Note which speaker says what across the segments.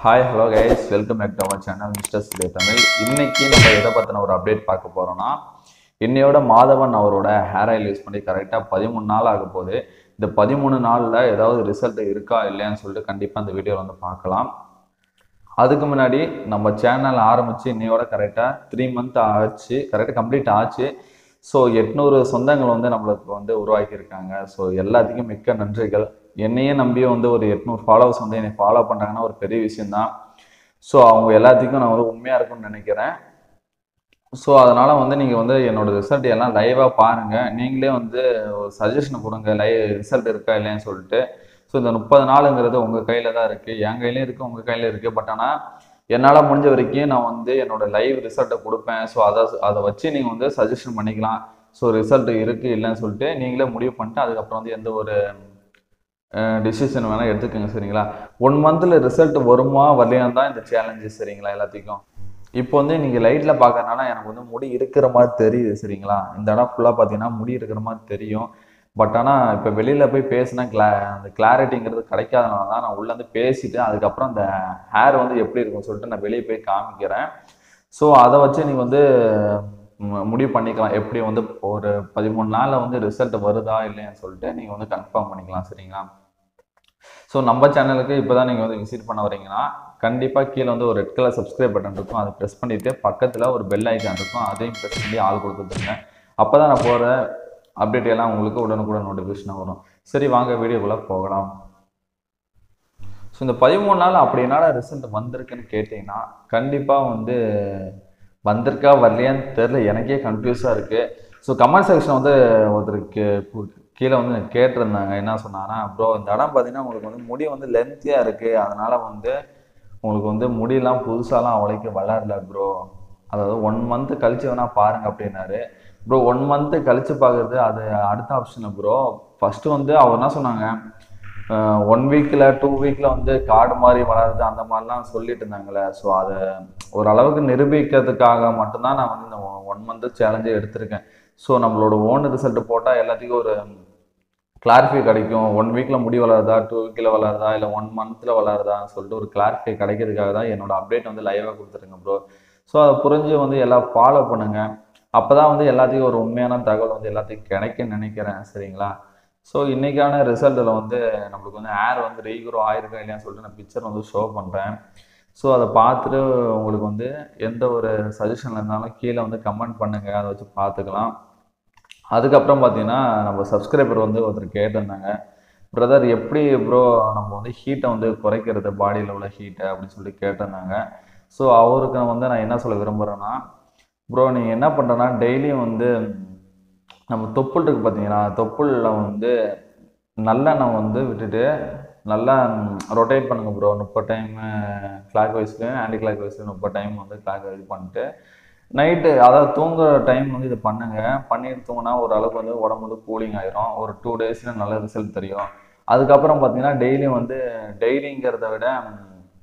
Speaker 1: hi hello guys welcome back to our channel mister stay Tamil இன்னைக்கு நம்ம எதை பற்றின ஒரு அப்டேட் பார்க்க போகிறோம்னா இன்னையோட மாதவன் அவரோட ஹேர் ஆயில் யூஸ் பண்ணி கரெக்டாக பதிமூணு நாள் ஆக போகுது இந்த பதிமூணு நாளில் ஏதாவது ரிசல்ட் இருக்கா இல்லையான்னு சொல்லிட்டு கண்டிப்பாக இந்த வீடியோவில் வந்து பார்க்கலாம் அதுக்கு முன்னாடி நம்ம சேனல் ஆரம்பித்து இன்னையோட கரெக்டாக த்ரீ மந்த் ஆச்சு கரெக்டாக கம்ப்ளீட் ஆச்சு ஸோ எட்நூறு சொந்தங்கள் வந்து நம்மளுக்கு வந்து உருவாக்கியிருக்காங்க ஸோ எல்லாத்துக்கும் மிக்க நன்றிகள் என்னையே நம்பியும் வந்து ஒரு எட்நூறு ஃபாலோவர்ஸ் வந்து என்னை ஃபாலோ பண்ணுறாங்கன்னா ஒரு பெரிய விஷயம்தான் ஸோ அவங்க எல்லாத்துக்கும் நான் வந்து உண்மையாக இருக்கும்னு நினைக்கிறேன் ஸோ அதனால் வந்து நீங்கள் வந்து என்னோட ரிசல்ட் எல்லாம் லைவாக பாருங்கள் நீங்களே வந்து ஒரு சஜஷன் கொடுங்க லைவ் ரிசல்ட் இருக்கா இல்லையான்னு சொல்லிட்டு ஸோ இந்த முப்பது நாளுங்கிறது உங்கள் கையில் தான் இருக்குது என் கையிலையும் இருக்குது உங்கள் கையில இருக்குது பட் ஆனால் என்னால் முடிஞ்ச வரைக்கும் நான் வந்து என்னோட லைவ் ரிசல்ட்டை கொடுப்பேன் ஸோ அதை அதை வச்சு நீங்கள் வந்து சஜஷன் பண்ணிக்கலாம் ஸோ ரிசல்ட் இருக்குது இல்லைன்னு சொல்லிட்டு நீங்களே முடிவு பண்ணிட்டு அதுக்கப்புறம் வந்து எந்த ஒரு டிசிஷன் வேணால் எடுத்துக்கோங்க சரிங்களா ஒன் மந்தில் ரிசல்ட் வருமா வரலையான்னு தான் இந்த சேலஞ்சு சரிங்களா எல்லாத்துக்கும் இப்போ வந்து நீங்கள் லைட்டில் பார்க்கறதுனால எனக்கு வந்து முடி இருக்கிற மாதிரி தெரியுது சரிங்களா இந்த இடம் ஃபுல்லாக பார்த்தீங்கன்னா முடி இருக்கிற மாதிரி தெரியும் பட் ஆனால் இப்போ வெளியில் போய் பேசினா கிளா அந்த கிளாரிட்டிங்கிறது கிடைக்காதனால தான் நான் உள்ளேருந்து பேசிட்டு அதுக்கப்புறம் அந்த ஹேர் வந்து எப்படி இருக்கும்னு சொல்லிட்டு நான் வெளியே போய் காமிக்கிறேன் ஸோ அதை வச்சு நீங்கள் வந்து ம- முடிவு பண்ணிக்கலாம் எப்படி வந்து ஒரு பதிமூணு நாளில் வந்து ரிசல்ட் வருதா இல்லையான்னு சொல்லிட்டு நீங்கள் வந்து கன்ஃபார்ம் பண்ணிக்கலாம் சரிங்களா ஸோ நம்ம சேனலுக்கு இப்போ தான் நீங்கள் வந்து விசிட் பண்ண வரீங்கன்னா கண்டிப்பாக கீழே வந்து ஒரு ரெட் கலர் சப்ஸ்கிரைப் பட்டன் இருக்கும் அதை ப்ரெஸ் பண்ணிவிட்டு பக்கத்தில் ஒரு பெல் ஐக்கான் இருக்கும் அதையும் ப்ரெஸ் பண்ணி ஆள் கொடுத்துருங்க அப்போ தான் நான் போகிற அப்டேட் எல்லாம் உங்களுக்கு உடனுக்குடன் நோட்டிஃபிகேஷனாக வரும் சரி வாங்க வீடியோக்குள்ளே போகலாம் ஸோ இந்த பதிமூணு நாள் அப்படி என்னால் ரிசல்ட் வந்திருக்குன்னு கேட்டிங்கன்னா கண்டிப்பாக வந்து வந்திருக்கா வரலையான்னு தெரில எனக்கே கன்ஃபியூஸாக இருக்குது ஸோ கமெண்ட் செக்ஷன் வந்து ஒருத்தருக்கு கு- கீழே வந்து கேட்டிருந்தாங்க என்ன சொன்னாங்கன்னா ப்ரோ இந்த இடம் பார்த்தீங்கன்னா உங்களுக்கு வந்து முடி வந்து லென்த்தியாக இருக்குது அதனால் வந்து உங்களுக்கு வந்து முடியெல்லாம் புதுசாலாம் அவ்வளோக்கு வளரல ப்ரோ அதாவது ஒன் மந்த் கழிச்சு வேணால் பாருங்க அப்படின்னாரு ப்ரோ ஒன் மந்த்து கழிச்சு பார்க்குறது அது அடுத்த ஆப்ஷன் ப்ரோ ஃபஸ்ட்டு வந்து அவர் என்ன சொன்னாங்க ஒன் வீக்கில் டூ வீக்கில் வந்து காடு மாதிரி வளருது அந்த மாதிரிலாம் சொல்லிட்டு இருந்தாங்களே ஸோ அதை ஓரளவுக்கு நிரூபிக்கிறதுக்காக மட்டும்தான் நான் வந்து இந்த ஒன் மந்த்து சேலஞ்சே எடுத்திருக்கேன் ஸோ நம்மளோட ஓன் ரிசல்ட் போட்டால் எல்லாத்துக்கும் ஒரு கிளாரிஃபை கிடைக்கும் ஒன் வீக்கில் முடி வளருதா டூ வீக்கில் வளருதா இல்லை ஒன் மந்த்தில் வளருதான்னு சொல்லிட்டு ஒரு கிளாரிஃபை கிடைக்கிறதுக்காக தான் என்னோட அப்டேட் வந்து லைவாக கொடுத்துருங்க ப்ரோ ஸோ அதை புரிஞ்சு வந்து எல்லாம் ஃபாலோ பண்ணுங்க அப்போ தான் வந்து எல்லாத்துக்கும் ஒரு உண்மையான தகவல் வந்து எல்லாத்துக்கும் கிடைக்கும்னு நினைக்கிறேன் சரிங்களா ஸோ இன்னைக்கான ரிசல்ட்டில் வந்து நம்மளுக்கு வந்து ஏர் வந்து ரீக்ரோ ஆயிருக்கா இல்லையான்னு சொல்லிட்டு நான் பிக்சர் வந்து ஷோ பண்ணுறேன் ஸோ அதை பார்த்துட்டு உங்களுக்கு வந்து எந்த ஒரு சஜஷன் இருந்தாலும் கீழே வந்து கமெண்ட் பண்ணுங்கள் அதை வச்சு பார்த்துக்கலாம் அதுக்கப்புறம் பார்த்தீங்கன்னா நம்ம சப்ஸ்கிரைபர் வந்து ஒருத்தர் கேட்டிருந்தாங்க பிரதர் எப்படி ப்ரோ நம்ம வந்து ஹீட்டை வந்து குறைக்கிறது பாடியில் உள்ள ஹீட்டை அப்படின்னு சொல்லிட்டு கேட்டிருந்தாங்க ஸோ அவருக்கு நான் வந்து நான் என்ன சொல்ல விரும்புகிறேன்னா ப்ரோ நீங்கள் என்ன பண்ணுறேன்னா டெய்லியும் வந்து நம்ம தொப்புள் இருக்கு பார்த்தீங்களா தொப்புளில் வந்து நல்லெண்ணெய் வந்து விட்டுட்டு நல்லா ரொட்டேட் பண்ணுங்க ப்ரோ முப்பது டைம் கிளாக் வைஸ்லையும் ஆன்டி கிளாக் வைஸ்லையும் முப்பது டைம் வந்து கிளாக் இது பண்ணிட்டு நைட்டு அதாவது தூங்குற டைம் வந்து இதை பண்ணுங்க பண்ணிட்டு தூங்கினா ஓரளவுக்கு வந்து உடம்பு வந்து கூலிங் ஆயிரும் ஒரு டூ டேஸில் நல்ல ரிசல்ட் தெரியும் அதுக்கப்புறம் பார்த்தீங்கன்னா டெய்லியும் வந்து டெய்லிங்கிறத விட ம்,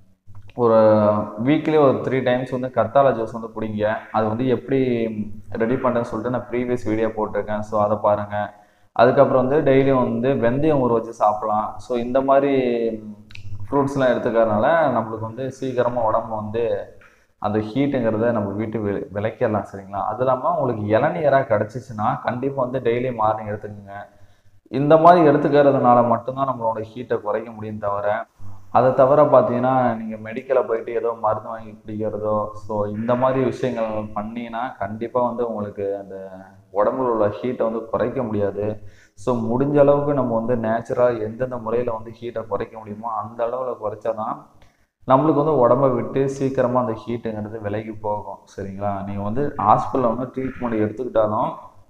Speaker 1: ஒரு வீக்லி ஒரு த்ரீ டைம்ஸ் வந்து கத்தாழை ஜூஸ் வந்து குடிங்க அது வந்து எப்படி ரெடி பண்ணுறேன்னு சொல்லிட்டு நான் ப்ரீவியஸ் வீடியோ போட்டிருக்கேன் ஸோ அதை பாருங்கள் அதுக்கப்புறம் வந்து டெய்லியும் வந்து வெந்தயம் ஊற வச்சு சாப்பிடலாம் ஸோ இந்த மாதிரி ஃப்ரூட்ஸ்லாம் எடுத்துக்கறதுனால நம்மளுக்கு வந்து சீக்கிரமாக உடம்பு வந்து அந்த ஹீட்டுங்கிறத நம்ம வீட்டு வி விளக்கிடலாம் சரிங்களா அது இல்லாமல் உங்களுக்கு இளநீராக கிடச்சிச்சின்னா கண்டிப்பாக வந்து டெய்லி மார்னிங் எடுத்துக்கோங்க இந்த மாதிரி எடுத்துக்கிறதுனால மட்டும்தான் நம்மளோட ஹீட்டை குறைக்க முடியும் தவிர அதை தவிர பார்த்தீங்கன்னா நீங்கள் மெடிக்கலில் போயிட்டு ஏதோ மருந்து வாங்கி குடிக்கிறதோ ஸோ இந்த மாதிரி விஷயங்கள் பண்ணீங்கன்னா கண்டிப்பாக வந்து உங்களுக்கு அந்த உடம்புல உள்ள ஹீட்டை வந்து குறைக்க முடியாது ஸோ முடிஞ்ச அளவுக்கு நம்ம வந்து நேச்சுரலாக எந்தெந்த முறையில் வந்து ஹீட்டை குறைக்க முடியுமோ அந்த அளவில் குறைச்சாதான் நம்மளுக்கு வந்து உடம்ப விட்டு சீக்கிரமாக அந்த ஹீட்டுங்கிறது விலகி போகும் சரிங்களா நீங்கள் வந்து ஹாஸ்பிட்டலில் வந்து ட்ரீட்மெண்ட் எடுத்துக்கிட்டாலும்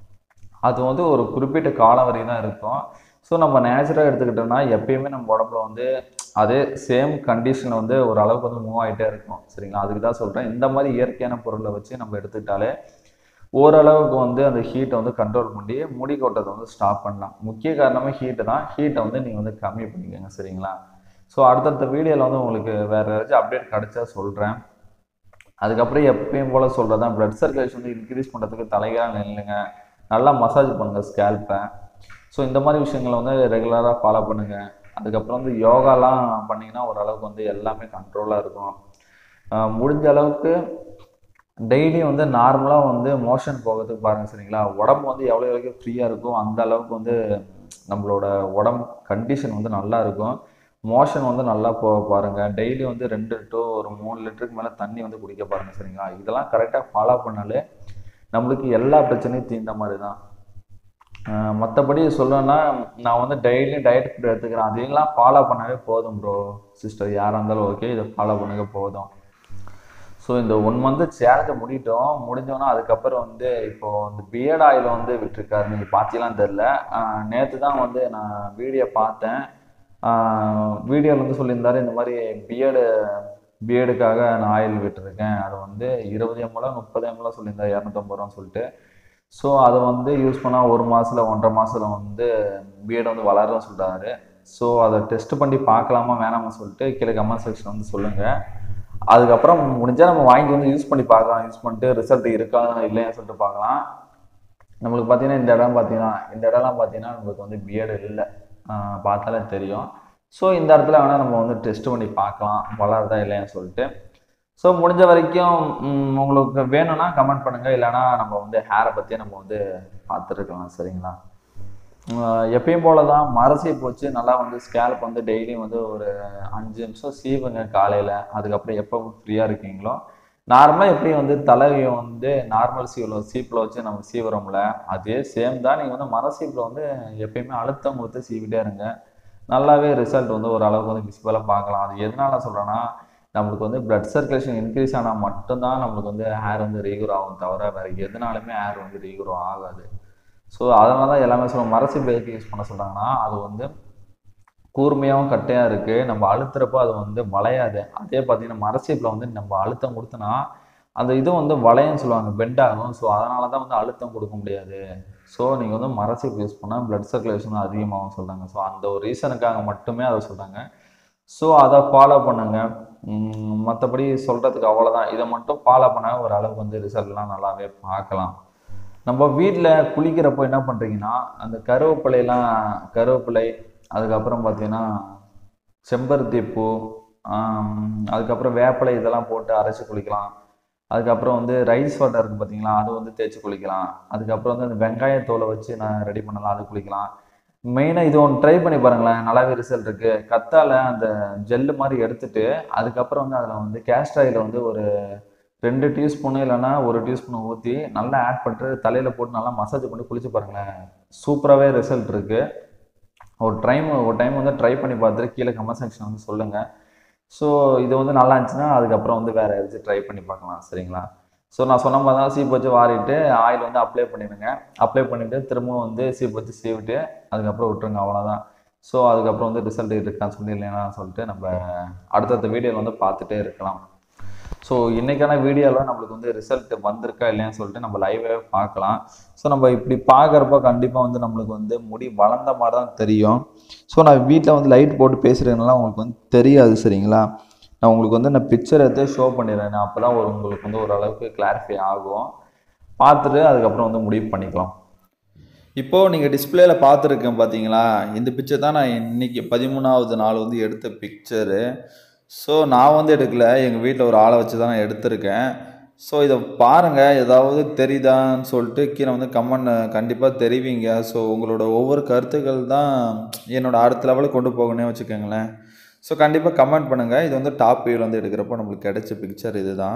Speaker 1: அது வந்து ஒரு குறிப்பிட்ட காலம் வரை தான் இருக்கும் ஸோ நம்ம நேச்சுரலாக எடுத்துக்கிட்டோம்னா எப்பயுமே நம்ம உடம்புல வந்து அதே சேம் கண்டிஷனில் வந்து ஒரு அளவுக்கு வந்து மூவ் ஆகிட்டே இருக்கும் சரிங்களா அதுக்கு தான் சொல்கிறேன் இந்த மாதிரி இயற்கையான பொருளை வச்சு நம்ம எடுத்துக்கிட்டாலே ஓரளவுக்கு வந்து அந்த ஹீட்டை வந்து கண்ட்ரோல் பண்ணி முடி கொட்டத்தை வந்து ஸ்டாப் பண்ணலாம் முக்கிய காரணமே ஹீட்டு தான் ஹீட்டை வந்து நீங்கள் வந்து கம்மி பண்ணிக்கோங்க சரிங்களா ஸோ அடுத்தடுத்த வீடியோவில் வந்து உங்களுக்கு வேறு ஏதாச்சும் அப்டேட் கிடைச்சா சொல்கிறேன் அதுக்கப்புறம் எப்பயும் போல் சொல்கிறது தான் ப்ளட் சர்க்குலேஷன் வந்து இன்க்ரீஸ் பண்ணுறதுக்கு தலைகளாக நில்லுங்க நல்லா மசாஜ் பண்ணுங்கள் ஸ்கேல்ப்பை ஸோ இந்த மாதிரி விஷயங்களை வந்து ரெகுலராக ஃபாலோ பண்ணுங்கள் அதுக்கப்புறம் வந்து யோகாலாம் பண்ணிங்கன்னா ஓரளவுக்கு வந்து எல்லாமே கண்ட்ரோலாக இருக்கும் ஆஹ் முடிஞ்ச அளவுக்கு டெய்லி வந்து நார்மலாக வந்து மோஷன் போகிறதுக்கு பாருங்கள் சரிங்களா உடம்பு வந்து எவ்வளோ எவ்வளோ ஃப்ரீயாக இருக்கோ அந்த அளவுக்கு வந்து நம்மளோட உடம்பு கண்டிஷன் வந்து நல்லா இருக்கும் மோஷன் வந்து நல்லா போக பாருங்கள் டெய்லி வந்து ரெண்டு டு ஒரு மூணு லிட்டருக்கு மேலே தண்ணி வந்து குடிக்க பாருங்கள் சரிங்களா இதெல்லாம் கரெக்டாக ஃபாலோ பண்ணாலே நம்மளுக்கு எல்லா பிரச்சனையும் தீர்ந்த மாதிரி தான் மற்றபடி சொல்லணும்னா நான் வந்து டெய்லி டயட் ஃபுட் எடுத்துக்கிறேன் அதையெல்லாம் ஃபாலோ பண்ணவே போதும் ப்ரோ சிஸ்டர் யாராக இருந்தாலும் ஓகே இதை ஃபாலோ பண்ணுங்க போதும் ஸோ இந்த ஒன் மந்த்து சேலஞ்சை முடிட்டோம் முடிஞ்சோன்னா அதுக்கப்புறம் வந்து இப்போ இந்த பிஎட் ஆயில் வந்து விட்டுருக்காரு நீங்கள் பார்த்தீங்களான்னு தெரில நேற்று தான் வந்து நான் வீடியோ பார்த்தேன் வீடியோவில் வந்து சொல்லியிருந்தாரு இந்த மாதிரி பிஎடு பிஎடுக்காக நான் ஆயில் விட்டுருக்கேன் அது வந்து இருபது எம்எல்லாம் முப்பது எம்எல்லாம் சொல்லியிருந்தார் இரநூத்தம்பது ரூபான்னு சொல்லிட்டு ஸோ அதை வந்து யூஸ் பண்ணால் ஒரு மாதத்தில் ஒன்றரை மாதத்தில் வந்து பிஎட் வந்து வளரும்னு சொல்கிறாரு ஸோ அதை டெஸ்ட் பண்ணி பார்க்கலாமா வேணாமா சொல்லிட்டு கீழே கமெண்ட் செக்ஷன் வந்து சொல்லுங்கள் அதுக்கப்புறம் முடிஞ்சால் நம்ம வாங்கி வந்து யூஸ் பண்ணி பார்க்கலாம் யூஸ் பண்ணிட்டு ரிசல்ட் இருக்கா இல்லையான்னு சொல்லிட்டு பார்க்கலாம் நம்மளுக்கு பார்த்தீங்கன்னா இந்த இடம் பார்த்தீங்கன்னா இந்த இடம்லாம் பார்த்தீங்கன்னா நம்மளுக்கு வந்து பிஎட் இல்லை பார்த்தாலே தெரியும் ஸோ இந்த இடத்துல வேணால் நம்ம வந்து டெஸ்ட் பண்ணி பார்க்கலாம் வளருதா இல்லையான்னு சொல்லிட்டு ஸோ முடிஞ்ச வரைக்கும் ம், உங்களுக்கு வேணும்னா கமெண்ட் பண்ணுங்கள் இல்லைனா நம்ம வந்து ஹேரை பற்றி நம்ம வந்து பார்த்துருக்கலாம் சரிங்களா ஆஹ் எப்பயும் போல தான் மரசி போச்சு நல்லா வந்து ஸ்கேல்ப் வந்து டெய்லியும் வந்து ஒரு அஞ்சு நிமிஷம் சீவுங்க காலையில் அதுக்கப்புறம் எப்போ ஃப்ரீயாக இருக்கீங்களோ நார்மலாக எப்படி வந்து தலையை வந்து நார்மல் சீவில் சீப்பில் வச்சு நம்ம சீவுறோம்ல அதே சேம் தான் நீங்கள் வந்து மர சீப்பில் வந்து எப்பயுமே அழுத்தம் கொடுத்து சீவிட்டே இருங்க நல்லாவே ரிசல்ட் வந்து ஓரளவுக்கு வந்து விசிபிளாக பார்க்கலாம் அது எதனால சொல்கிறேன்னா நம்மளுக்கு வந்து பிளட் சர்க்குலேஷன் இன்க்ரீஸ் ஆனால் மட்டும்தான் நம்மளுக்கு வந்து ஹேர் வந்து ரீகூர் ஆகும் தவிர வேறு எதுனாலுமே ஹேர் வந்து ரீகூர் ஆகாது ஸோ அதனால தான் எல்லாமே சொல்லுவோம் மரசி பேருக்கு யூஸ் பண்ண சொல்கிறாங்கன்னா அது வந்து கூர்மையாகவும் கட்டையாக இருக்குது நம்ம அழுத்துறப்போ அது வந்து வளையாது அதே பார்த்தீங்கன்னா மரசீப்பில் வந்து நம்ம அழுத்தம் கொடுத்தனா அந்த இது வந்து வளையன்னு சொல்லுவாங்க பெண்ட் ஆகும் ஸோ அதனால தான் வந்து அழுத்தம் கொடுக்க முடியாது ஸோ நீங்கள் வந்து மரசீப் யூஸ் பண்ணால் பிளட் சர்க்குலேஷன் அதிகமாகும் சொல்கிறாங்க ஸோ அந்த ஒரு ரீசனுக்காக மட்டுமே அதை சொல்கிறாங்க ஸோ அதை ஃபாலோ பண்ணுங்க மற்றபடி சொல்கிறதுக்கு அவ்வளோதான் இதை மட்டும் ஃபாலோ பண்ணால் ஒரு அளவுக்கு வந்து ரிசல்ட்லாம் நல்லாவே பார்க்கலாம் நம்ம வீட்டில் குளிக்கிறப்போ என்ன பண்ணுறீங்கன்னா அந்த கருவேப்பிலையெல்லாம் கருவேப்பிலை அதுக்கப்புறம் பார்த்தீங்கன்னா செம்பருத்தி பூ ஆம், அதுக்கப்புறம் வேப்பிலை இதெல்லாம் போட்டு அரைச்சி குளிக்கலாம் அதுக்கப்புறம் வந்து ரைஸ் வாட்டர் இருக்குது பார்த்தீங்களா அது வந்து தேய்ச்சி குளிக்கலாம் அதுக்கப்புறம் வந்து அந்த வெங்காயத்தோலை வச்சு நான் ரெடி பண்ணலாம் அது குளிக்கலாம் மெயினாக இது ஒன்று ட்ரை பண்ணி பாருங்களேன் நல்லாவே ரிசல்ட் இருக்குது கத்தால அந்த ஜெல்லு மாதிரி எடுத்துட்டு அதுக்கப்புறம் வந்து அதில் வந்து கேஸ்ட் ஆயில் வந்து ஒரு ரெண்டு டீஸ்பூனு இல்லைன்னா ஒரு டீஸ்பூன் ஊற்றி நல்லா ஆட் பண்ணிட்டு தலையில் போட்டு நல்லா மசாஜ் பண்ணி குளிச்சு பாருங்களேன் சூப்பராகவே ரிசல்ட் இருக்குது ஒரு டைம் ஒரு டைம் வந்து ட்ரை பண்ணி பார்த்துட்டு கீழே கமெண்ட் செக்ஷன் வந்து சொல்லுங்கள் ஸோ இது வந்து நல்லா இருந்துச்சுன்னா அதுக்கப்புறம் வந்து வேறு ஏதாச்சும் ட்ரை பண்ணி பார்க்கலாம் சரிங்களா ஸோ நான் சொன்ன மாதிரி தான் சீப் வச்சு வாரிட்டு ஆயில் வந்து அப்ளை பண்ணிடுங்க அப்ளை பண்ணிவிட்டு திரும்பவும் வந்து சீப் வச்சு சீவிட்டு அதுக்கப்புறம் விட்டுருங்க அவ்வளோதான் ஸோ அதுக்கப்புறம் வந்து ரிசல்ட் இருக்கான்னு சொல்லி இல்லைன்னா சொல்லிட்டு நம்ம அடுத்தடுத்த வீடியோவில் வந்து பார்த்துட்டே இருக்கலாம் ஸோ இன்றைக்கான வீடியோவில் நம்மளுக்கு வந்து ரிசல்ட் வந்திருக்கா இல்லையான்னு சொல்லிட்டு நம்ம லைவே பார்க்கலாம் ஸோ நம்ம இப்படி பார்க்குறப்ப கண்டிப்பாக வந்து நம்மளுக்கு வந்து முடி வளர்ந்த மாதிரி தான் தெரியும் ஸோ நான் வீட்டில் வந்து லைட் போட்டு பேசுகிறதுனால உங்களுக்கு வந்து தெரியாது சரிங்களா நான் உங்களுக்கு வந்து நான் பிக்சர் எடுத்து ஷோ பண்ணிடுறேன் அப்போ தான் ஒரு உங்களுக்கு வந்து ஓரளவுக்கு கிளாரிஃபை ஆகும் பார்த்துட்டு அதுக்கப்புறம் வந்து முடிவு பண்ணிக்கலாம் இப்போது நீங்கள் டிஸ்பிளேல பார்த்துருக்கேன் பார்த்தீங்களா இந்த பிக்சர் தான் நான் இன்னைக்கு பதிமூணாவது நாள் வந்து எடுத்த பிக்சரு ஸோ நான் வந்து எடுக்கல எங்கள் வீட்டில் ஒரு ஆளை வச்சு தான் நான் எடுத்திருக்கேன் ஸோ இதை பாருங்கள் ஏதாவது தெரியுதான்னு சொல்லிட்டு கீழே வந்து கமெண்ட் கண்டிப்பாக தெரிவிங்க ஸோ உங்களோட ஒவ்வொரு கருத்துக்கள் தான் என்னோட அடுத்த லெவலுக்கு கொண்டு போகணும்னே வச்சுக்கோங்களேன் ஸோ கண்டிப்பாக கமெண்ட் பண்ணுங்கள் இது வந்து டாப் வியூவில் வந்து எடுக்கிறப்போ நம்மளுக்கு கிடைச்ச பிக்சர் இதுதான்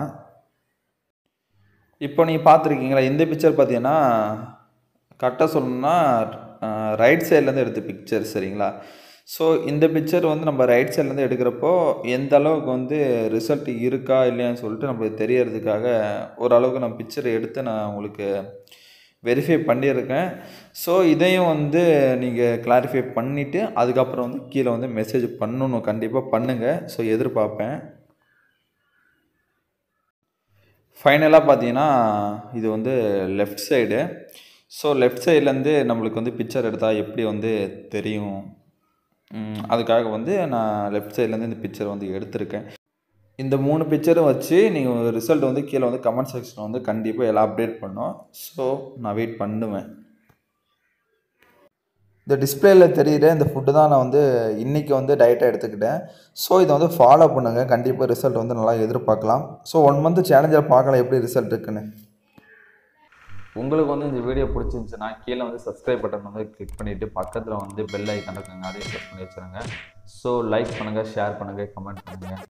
Speaker 1: இப்போ நீங்கள் பார்த்துருக்கீங்களா இந்த பிக்சர் பார்த்தீங்கன்னா கரெக்டாக சொல்லணும்னா ரைட் சைட்லேருந்து எடுத்த பிக்சர் சரிங்களா ஸோ இந்த பிக்சர் வந்து நம்ம ரைட் சைட்லேருந்து எடுக்கிறப்போ எந்த அளவுக்கு வந்து ரிசல்ட் இருக்கா இல்லையான்னு சொல்லிட்டு நம்மளுக்கு தெரியறதுக்காக ஓரளவுக்கு நான் பிக்சர் எடுத்து நான் உங்களுக்கு வெரிஃபை பண்ணியிருக்கேன் ஸோ இதையும் வந்து நீங்கள் கிளாரிஃபை பண்ணிவிட்டு அதுக்கப்புறம் வந்து கீழே வந்து மெசேஜ் பண்ணணும் கண்டிப்பாக பண்ணுங்கள் ஸோ எதிர்பார்ப்பேன் ஃபைனலாக பார்த்தீங்கன்னா இது வந்து லெஃப்ட் சைடு ஸோ லெஃப்ட் சைட்லேருந்து நம்மளுக்கு வந்து பிக்சர் எடுத்தால் எப்படி வந்து தெரியும் ம், அதுக்காக வந்து நான் லெஃப்ட் சைட்லேருந்து இந்த பிக்சர் வந்து எடுத்திருக்கேன் இந்த மூணு பிக்சரும் வச்சு நீங்கள் ரிசல்ட் வந்து கீழே வந்து கமெண்ட் செக்ஷன் வந்து கண்டிப்பாக எல்லாம் அப்டேட் பண்ணோம் ஸோ நான் வெயிட் பண்ணுவேன்
Speaker 2: இந்த டிஸ்பிளேல தெரியிற இந்த ஃபுட்டு தான் நான் வந்து இன்றைக்கி வந்து டயட்டாக எடுத்துக்கிட்டேன் ஸோ இதை வந்து ஃபாலோ பண்ணுங்கள் கண்டிப்பாக ரிசல்ட் வந்து நல்லா எதிர்பார்க்கலாம் ஸோ ஒன் மந்த் சேலஞ்சில் பார்க்கலாம் எப்படி ரிசல்ட் இருக்குன்னு
Speaker 1: உங்களுக்கு வந்து இந்த வீடியோ பிடிச்சிருந்துச்சுன்னா கீழே வந்து சப்ஸ்கிரைப் பட்டன் வந்து கிளிக் பண்ணிவிட்டு பக்கத்தில் வந்து பெல் ஐக்கன் இருக்குங்க அதையும் ப்ரெஸ் பண்ணி வச்சுருங்க ஸோ லைக் பண்ணுங்கள் ஷேர் பண்ணுங்கள் கமெண்ட் பண்ணுங்கள்